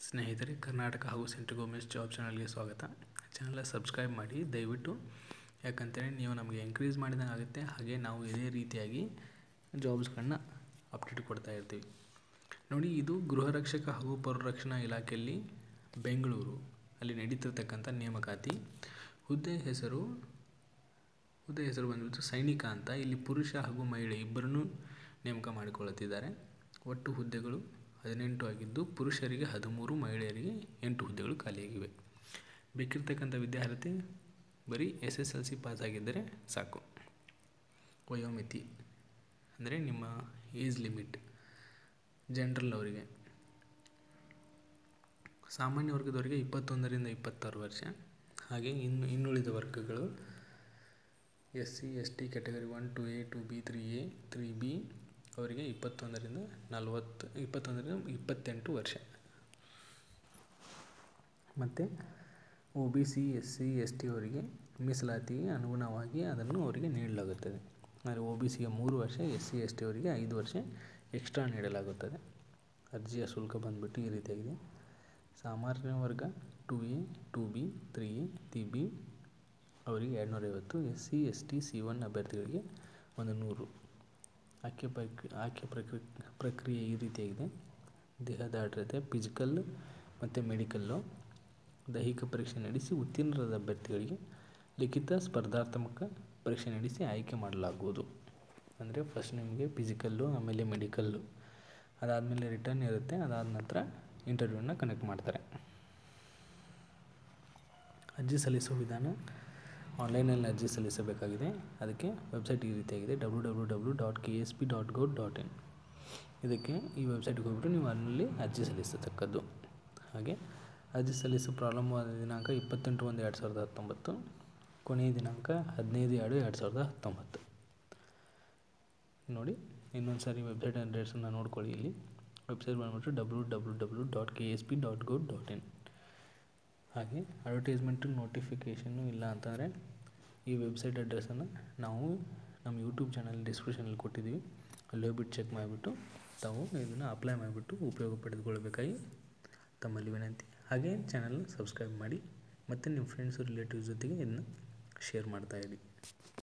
ಸ್ನೇಹಿತರೆ ಕರ್ನಾಟಕ ಹಾಗೂ central government job ಚಾನಲ್ಗೆ ಸ್ವಾಗತ ಚಾನಲ್ ಸಬ್ಸ್ಕ್ರೈಬ್ ಮಾಡಿ ದಯವಿಟ್ಟು ಯಾಕಂತೇಳಿ ನೀವು ನಮಗೆ ಎಂಕರೇಜ್ ಮಾಡಿದಂಗೆ ಆಗುತ್ತೆ ಹಾಗೆ ನಾವು ಇದೇ ರೀತಿಯಾಗಿ ಜಾಬ್ಸ್ಗಳನ್ನ ಅಪ್ಡೇಟ್ ಕೊಡ್ತಾ ಇರ್ತೀವಿ ನೋಡಿ ಇದು ಗೃಹ ರಕ್ಷಕ ಹಾಗೂ ಪೌರರಕ್ಷಣಾ ಇಲಾಖೆಯಲ್ಲಿ ಬೆಂಗಳೂರು ಅಲ್ಲಿ ನಡೀತಿರ್ತಕ್ಕಂಥ ನೇಮಕಾತಿ ಹುದ್ದೆ ಹೆಸರು ಹುದ್ದೆ ಹೆಸರು ಬಂದ್ಬಿಟ್ಟು ಸೈನಿಕ ಅಂತ ಇಲ್ಲಿ ಪುರುಷ ಹಾಗೂ ಮಹಿಳೆ ಇಬ್ಬರನ್ನೂ ನೇಮಕ ಮಾಡಿಕೊಳ್ಳುತ್ತಿದ್ದಾರೆ ಒಟ್ಟು ಹುದ್ದೆಗಳು ಹದಿನೆಂಟು ಆಗಿದ್ದು ಪುರುಷರಿಗೆ ಹದಿಮೂರು ಮಹಿಳೆಯರಿಗೆ ಎಂಟು ಹುದ್ದೆಗಳು ಖಾಲಿಯಾಗಿವೆ ಬೇಕಿರ್ತಕ್ಕಂಥ ವಿದ್ಯಾರ್ಹತೆ ಬರೀ ಎಸ್ ಎಸ್ ಎಲ್ ಸಿ ಪಾಸಾಗಿದ್ದರೆ ಸಾಕು ವಯೋಮಿತಿ ಅಂದರೆ ನಿಮ್ಮ ಏಜ್ ಲಿಮಿಟ್ ಜನರಲ್ ಅವರಿಗೆ ಸಾಮಾನ್ಯ ವರ್ಗದವರಿಗೆ ಇಪ್ಪತ್ತೊಂದರಿಂದ ಇಪ್ಪತ್ತಾರು ವರ್ಷ ಹಾಗೆ ಇನ್ನು ಇನ್ನುಳಿದ ವರ್ಗಗಳು S C S T category one two A two B three A three B ಅವರಿಗೆ ಇಪ್ಪತ್ತೊಂದರಿಂದ ನಲವತ್ತು ಇಪ್ಪತ್ತೊಂದರಿಂದ ಇಪ್ಪತ್ತೆಂಟು ವರ್ಷ ಮತ್ತು O B C S C S T ಅವರಿಗೆ ಮೀಸಲಾತಿಗೆ ಅನುಗುಣವಾಗಿ ಅದನ್ನು ಅವರಿಗೆ ನೀಡಲಾಗುತ್ತದೆ ಅಂದರೆ ಒ ಬಿ ಸಿಗೆ ಮೂರು ವರ್ಷ ಎಸ್ ಸಿ ಎಸ್ ಟಿ ಅವರಿಗೆ ಐದು ವರ್ಷ ಎಕ್ಸ್ಟ್ರಾ ನೀಡಲಾಗುತ್ತದೆ ಅರ್ಜಿಯ ಶುಲ್ಕ ಬಂದುಬಿಟ್ಟು ಈ ರೀತಿಯಾಗಿದೆ ಸಾಮಾನ್ಯ ವರ್ಗ two A two B three A three B ಅವರಿಗೆ ಎರಡುನೂರೈವತ್ತು S C S T C one ಅಭ್ಯರ್ಥಿಗಳಿಗೆ ಒಂದು ನೂರು ಆಯ್ಕೆ ಪ್ರಕ್ರಿ ಆಯ್ಕೆ ಪ್ರಕ್ರಿ ಪ್ರಕ್ರಿಯೆ ಈ ರೀತಿಯಾಗಿದೆ ದೇಹದಾಢ್ಯತೆ ಫಿಸಿಕಲ್ ಮತ್ತು ಮೆಡಿಕಲ್ಲು ದೈಹಿಕ ಪರೀಕ್ಷೆ ನಡೆಸಿ ಉತ್ತೀರ್ಣರಾದ ಅಭ್ಯರ್ಥಿಗಳಿಗೆ ಲಿಖಿತ ಸ್ಪರ್ಧಾತ್ಮಕ ಪರೀಕ್ಷೆ ನಡೆಸಿ ಆಯ್ಕೆ ಮಾಡಲಾಗುವುದು ಅಂದರೆ ಫಸ್ಟ್ ನಿಮಗೆ ಫಿಸಿಕಲ್ಲು ಆಮೇಲೆ ಮೆಡಿಕಲ್ಲು ಅದಾದಮೇಲೆ ರಿಟರ್ನ್ ಇರುತ್ತೆ ಅದಾದ ನಂತರ ಇಂಟರ್ವ್ಯೂನ ಕನೆಕ್ಟ್ ಮಾಡ್ತಾರೆ ಅರ್ಜಿ ಸಲ್ಲಿಸುವ ವಿಧಾನ ಆನ್ಲೈನಲ್ಲಿ ಅರ್ಜಿ ಸಲ್ಲಿಸಬೇಕಾಗಿದೆ ಅದಕ್ಕೆ ವೆಬ್ಸೈಟ್ ಈ ರೀತಿಯಾಗಿದೆ W W W dot K S P dot gov dot in ಇದಕ್ಕೆ ಈ ವೆಬ್ಸೈಟ್ಗೆ ಹೋಗ್ಬಿಟ್ಟು ನೀವು ಅಲ್ಲಿ ಅರ್ಜಿ ಸಲ್ಲಿಸತಕ್ಕದ್ದು ಹಾಗೆ ಅರ್ಜಿ ಸಲ್ಲಿಸೋ ಪ್ರಾರಂಭವಾದ ದಿನಾಂಕ ಇಪ್ಪತ್ತೆಂಟು ಒಂದು ಎರಡು ಸಾವಿರದ ಹತ್ತೊಂಬತ್ತು ಕೊನೆಯ ದಿನಾಂಕ ಹದಿನೈದು ಎರಡು ಎರಡು ಸಾವಿರದ ಹತ್ತೊಂಬತ್ತು ನೋಡಿ ಇನ್ನೊಂದು ಸಾರಿ ವೆಬ್ಸೈಟ್ ಅಡ್ರೆಸನ್ನು ನೋಡ್ಕೊಳ್ಳಿ ಇಲ್ಲಿ ವೆಬ್ಸೈಟ್ ಬಂದ್ಬಿಟ್ಟು W W W dot K S P dot gov dot in ಹಾಗೆ ಅಡ್ವರ್ಟೈಸ್ಮೆಂಟು ನೋಟಿಫಿಕೇಷನ್ನು ಇಲ್ಲ ಅಂತಂದರೆ ಈ ವೆಬ್ಸೈಟ್ ಅಡ್ರೆಸ್ಸನ್ನು ನಾವು ನಮ್ಮ ಯೂಟ್ಯೂಬ್ ಚಾನಲ್ ಡಿಸ್ಕ್ರಿಪ್ಷನಲ್ಲಿ ಕೊಟ್ಟಿದ್ದೀವಿ ಅಲ್ಲಿ ಹೋಗ್ಬಿಟ್ಟು ಚೆಕ್ ಮಾಡಿಬಿಟ್ಟು ತಾವು ಇದನ್ನು ಅಪ್ಲೈ ಮಾಡಿಬಿಟ್ಟು ಉಪಯೋಗ ಪಡೆದುಕೊಳ್ಬೇಕಾಗಿ ತಮ್ಮಲ್ಲಿ ವಿನಂತಿ ಹಾಗೆ ಚಾನಲ್ ಸಬ್ಸ್ಕ್ರೈಬ್ ಮಾಡಿ ಮತ್ತು ನಿಮ್ಮ ಫ್ರೆಂಡ್ಸು ರಿಲೇಟಿವ್ಸ್ ಜೊತೆಗೆ ಇದನ್ನು ಶೇರ್ ಮಾಡ್ತಾಯಿರಿ